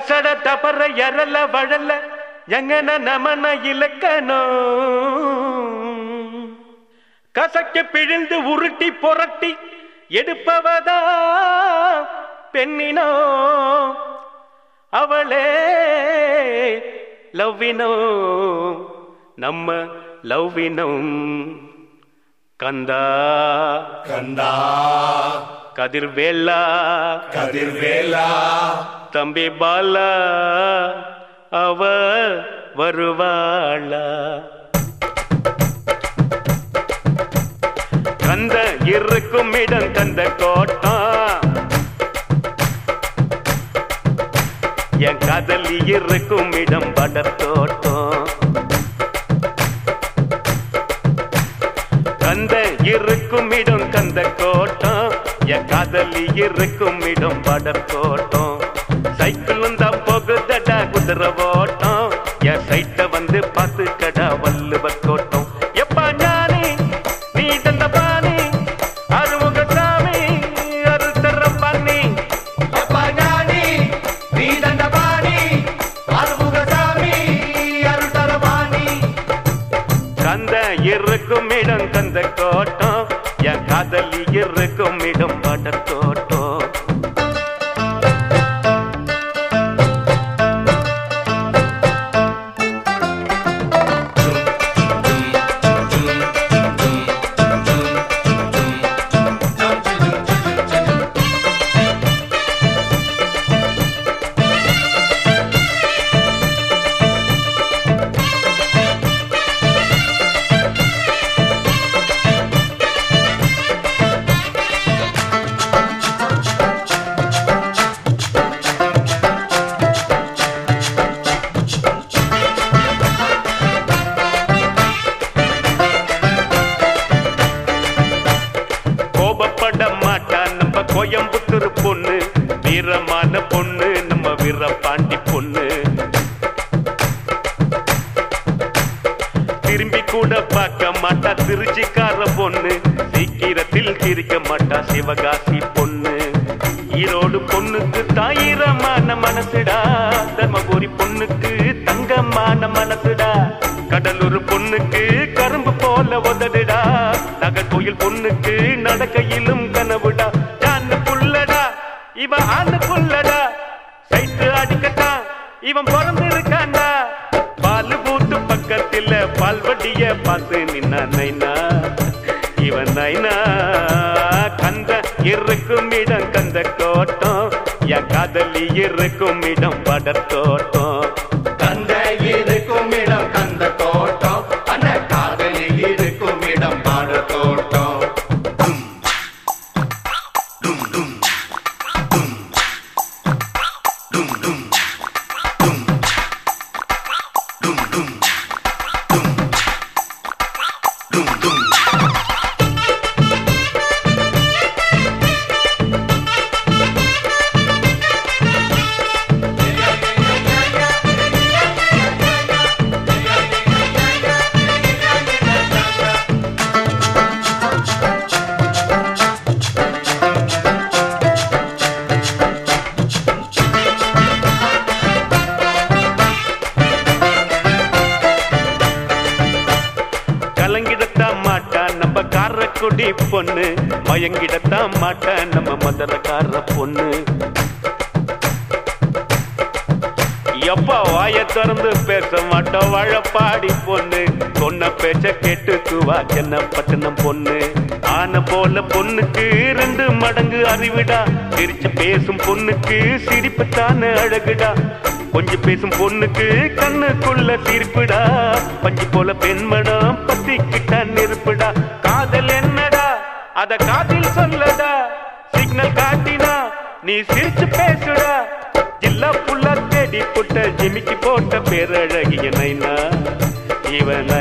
சட தபர எரல வழல எங்கன நமன இலக்கணோ கசக்க பிழிந்து உருட்டி புரட்டி எடுப்பவதா பெண்ணினோ அவளே லவ்வினோ நம்ம லவ்வினம் கந்தா கந்தா கதிர்வேலா கதிர்வேலா தம்பி பாலா அவ வருவாளா கந்த இருக்கும் இடம் கந்த கோட்டம் என் காதலி இருக்கும் இடம் படத்தோட்டம் கந்த இருக்கும் இடம் கந்த கோட்டம் என் காதலி இருக்கும் இடம் படத்தோட்டம் சைக்கிளும் தான் போகுதடா குதிரை ஓட்டம் என் சைட்ட வந்து பார்த்து கடா வள்ளுவ கோட்டம் எப்பா ஞானி நீ தந்த பாணி அருமுக சாமி அருத்தர பண்ணி எப்பா ஞானி நீ தண்டபாணி அருமுகசாமி அருள்தரபாணி கந்த இருக்கும் இடம் கந்த கோட்டம் என் காதலி இருக்கும் இடம் படத்தோட்டம் கோபப்பட மாட்டா நம்ம கோயம்புத்தூர் பொண்ணு வீரமான பொண்ணு நம்ம வீரபாண்டி பொண்ணு திரும்பி கூட பார்க்க மாட்டா திருச்சிக்கார பொண்ணு சீக்கிரத்தில் சிரிக்க மாட்டா சிவகாசி பொண்ணு ஈரோடு பொண்ணுக்கு தாயிரமான மனசுடா தர்மபுரி பொண்ணுக்கு தங்கமான மனசுடா கடலூர் பொண்ணுக்கு கரும்பு போல உதடுடா நகர்கோயில் பொண்ணுக்கு நடக்கையிலும் கனவுடா ஜான்னு புள்ளடா இவன் ஆண்டு புள்ளடா சைட்டு அடிக்கட்டான் இவன் பிறந்திருக்காண்டா பால் பூத்து பக்கத்துல பால்வடிய பார்த்து நின்னா நைனா இவன் நைனா கந்த இருக்கும் இடம் கந்த கோட்டம் என் காதலி இருக்கும் இடம் படத்தோட்டம் கந்த இருக்கும் இடம் கந்த தோட்டம் அந்த காதலி இருக்கும் இடம் பாட தோட்டம் கலங்கிடத்தான் மாட்டா நம்ம காரக்குடி பொண்ணு மயங்கிடத்தான் மாட்டா நம்ம மதுரக்கார பொண்ணு எப்பா வாய திறந்து பேச மாட்டோம் வாழப்பாடி பொண்ணு சொன்ன பேச்ச கேட்டுக்குவா சென்ன பட்டணம் பொண்ணு ஆன போல பொண்ணுக்கு ரெண்டு மடங்கு அறிவிடா சிரிச்சு பேசும் பொண்ணுக்கு சிரிப்பு தானே அழகுடா கொஞ்சம் பேசும் பொண்ணுக்கு கண்ணுக்குள்ள சிரிப்புடா பஞ்சு போல பெண்மடம் பத்திக்கிட்ட நெருப்புடா காதல் என்னடா அத காதில் சொல்லடா சிக்னல் காட்டினா நீ சிரிச்சு பேசுடா ஜில்லா புல்லா தேடி புட்ட ஜிமிக்கி போட்ட பேரழகிய நைனா இவன்